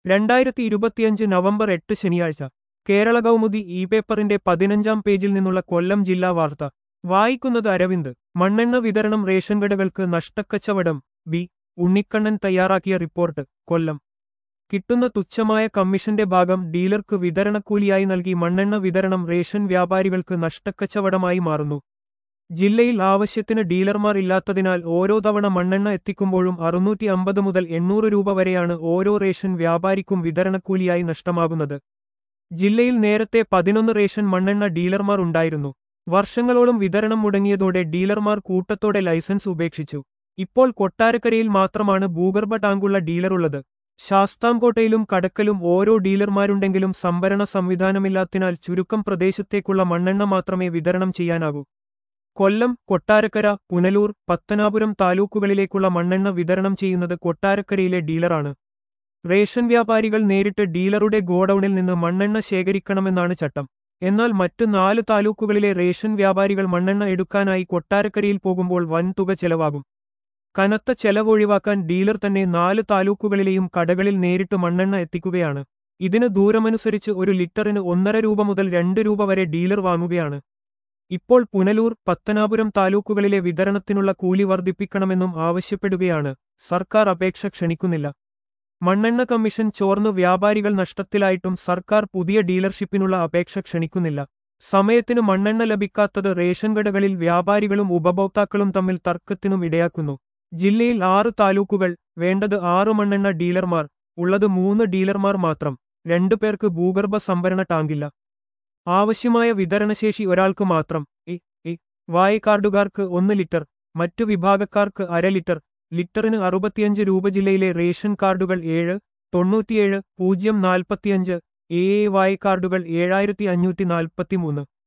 രണ്ടായിരത്തി ഇരുപത്തിയഞ്ച് നവംബർ എട്ട് ശനിയാഴ്ച കേരള കൗമുദി ഇ പേപ്പറിന്റെ പതിനഞ്ചാം പേജിൽ നിന്നുള്ള കൊല്ലം ജില്ലാ വാർത്ത വായിക്കുന്നത് അരവിന്ദ് മണ്ണെണ്ണ വിതരണം റേഷൻ കടകൾക്ക് നഷ്ടക്കച്ചവടം ബി ഉണ്ണിക്കണ്ണൻ തയ്യാറാക്കിയ റിപ്പോർട്ട് കൊല്ലം കിട്ടുന്ന തുച്ഛമായ കമ്മീഷന്റെ ഭാഗം ഡീലർക്ക് വിതരണക്കൂലിയായി നൽകി മണ്ണെണ്ണ വിതരണം റേഷൻ വ്യാപാരികൾക്ക് നഷ്ടക്കച്ചവടമായി മാറുന്നു ജില്ലയിൽ ആവശ്യത്തിന് ഡീലർമാർ ഇല്ലാത്തതിനാൽ ഓരോ തവണ മണ്ണെണ്ണ എത്തിക്കുമ്പോഴും അറുന്നൂറ്റി അമ്പത് മുതൽ എണ്ണൂറ് രൂപ വരെയാണ് ഓരോ റേഷൻ വ്യാപാരിക്കും വിതരണക്കൂലിയായി നഷ്ടമാകുന്നത് ജില്ലയിൽ നേരത്തെ പതിനൊന്ന് റേഷൻ മണ്ണെണ്ണ ഡീലർമാർ ഉണ്ടായിരുന്നു വർഷങ്ങളോളം വിതരണം മുടങ്ങിയതോടെ ഡീലർമാർ കൂട്ടത്തോടെ ലൈസൻസ് ഉപേക്ഷിച്ചു ഇപ്പോൾ കൊട്ടാരക്കരയിൽ മാത്രമാണ് ഭൂഗർഭ ടാങ്കുള്ള ഡീലറുള്ളത് ശാസ്താംകോട്ടയിലും കടക്കലും ഓരോ ഡീലർമാരുണ്ടെങ്കിലും സംഭരണ സംവിധാനമില്ലാത്തിനാൽ ചുരുക്കം പ്രദേശത്തേക്കുള്ള മണ്ണെണ്ണ മാത്രമേ വിതരണം ചെയ്യാനാകൂ കൊല്ലം കൊട്ടാരക്കര പുനലൂർ പത്തനാപുരം താലൂക്കുകളിലേക്കുള്ള മണ്ണെണ്ണ വിതരണം ചെയ്യുന്നത് കൊട്ടാരക്കരയിലെ ഡീലറാണ് റേഷൻ വ്യാപാരികൾ നേരിട്ട് ഡീലറുടെ ഗോഡൌണിൽ നിന്ന് മണ്ണെണ്ണ ശേഖരിക്കണമെന്നാണ് ചട്ടം എന്നാൽ മറ്റ് നാല് താലൂക്കുകളിലെ റേഷൻ വ്യാപാരികൾ മണ്ണെണ്ണ എടുക്കാനായി കൊട്ടാരക്കരയിൽ പോകുമ്പോൾ വൻതുക ചെലവാകും കനത്ത ചെലവൊഴിവാക്കാൻ ഡീലർ തന്നെ നാല് താലൂക്കുകളിലെയും കടകളിൽ നേരിട്ട് മണ്ണെണ്ണ എത്തിക്കുകയാണ് ഇതിന് ദൂരമനുസരിച്ച് ഒരു ലിറ്ററിന് ഒന്നര രൂപ മുതൽ രണ്ട് രൂപ വരെ ഡീലർ വാങ്ങുകയാണ് ഇപ്പോൾ പുനലൂർ പത്തനാപുരം താലൂക്കുകളിലെ വിതരണത്തിനുള്ള കൂലി വർദ്ധിപ്പിക്കണമെന്നും ആവശ്യപ്പെടുകയാണ് സർക്കാർ അപേക്ഷ ക്ഷണിക്കുന്നില്ല മണ്ണെണ്ണ കമ്മീഷൻ ചോർന്നു വ്യാപാരികൾ നഷ്ടത്തിലായിട്ടും സർക്കാർ പുതിയ ഡീലർഷിപ്പിനുള്ള അപേക്ഷ ക്ഷണിക്കുന്നില്ല സമയത്തിന് മണ്ണെണ്ണ ലഭിക്കാത്തത് റേഷൻ കടകളിൽ വ്യാപാരികളും ഉപഭോക്താക്കളും തമ്മിൽ തർക്കത്തിനും ഇടയാക്കുന്നു ജില്ലയിൽ ആറ് താലൂക്കുകൾ വേണ്ടത് ആറു മണ്ണെണ്ണ ഡീലർമാർ ഉള്ളത് മൂന്ന് ഡീലർമാർ മാത്രം രണ്ടു പേർക്ക് ഭൂഗർഭ സംഭരണ ടാങ്കില്ല ആവശ്യമായ വിതരണശേഷി ഒരാൾക്ക് മാത്രം ഇ ഇ വായക്കാർഡുകാർക്ക് ഒന്ന് ലിറ്റർ മറ്റു വിഭാഗക്കാർക്ക് അര ലിറ്റർ ലിറ്ററിന് അറുപത്തിയഞ്ച് രൂപ ജില്ലയിലെ റേഷൻ കാർഡുകൾ ഏഴ് തൊണ്ണൂറ്റിയേഴ് പൂജ്യം നാൽപ്പത്തിയഞ്ച് എ എ വായക്കാർഡുകൾ ഏഴായിരത്തി അഞ്ഞൂറ്റി നാൽപ്പത്തിമൂന്ന്